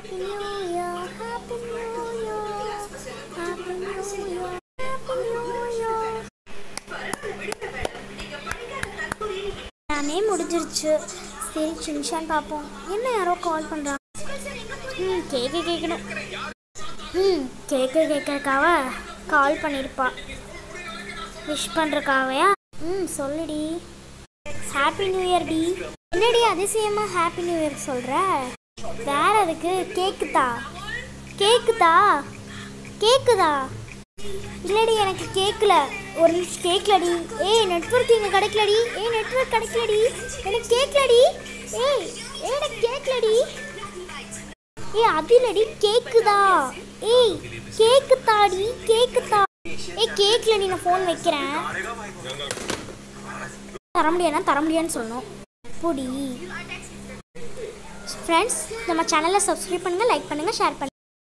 happy new year happy new year happy new year happy new year எல்லாமே முடிஞ்சிருச்சு சரி சின்ஷான் பார்ப்போம் என்ன யாரோ கால் பண்ணுறாங்க ம் கேட்க கேட்கணும் ம் கேட்க கேட்கறக்காவ கால் பண்ணியிருப்பா விஷ் பண்ணுறக்காவையா ம் சொல்லுடி ஹாப்பி நியூ இயர் டி என்னடி அதிசயமா ஹாப்பி நியூ இயர் சொல்கிற வேற அதுக்கு கேக்குதா கேக்குதா கேக்குதா இல்லடி எனக்கு கேட்கல ஒரு நிமிஷம் கேட்கலடி ஏய் நெட்வொர்க் இங்கே கிடைக்கலடி ஏய் நெட்வொர்க் கிடைக்கலடி எனக்கு கேட்கலடி ஏய் ஏய், எனக்கு கேட்கலடி ஏய் அது இல்லடி கேக்குதா ஏய் கேக்குதாடி கேக்குதா ஏய் கேட்கலடி நான் ஃபோன் வைக்கிறேன் தர முடியாதுன்னா தர முடியாதுன்னு சொல்லணும் புடி ஃப்ரெண்ட்ஸ் நம்ம சேனலை சப்ஸ்கிரைப் பண்ணுங்கள் லைக் பண்ணுங்கள் ஷேர் பண்ணுங்கள்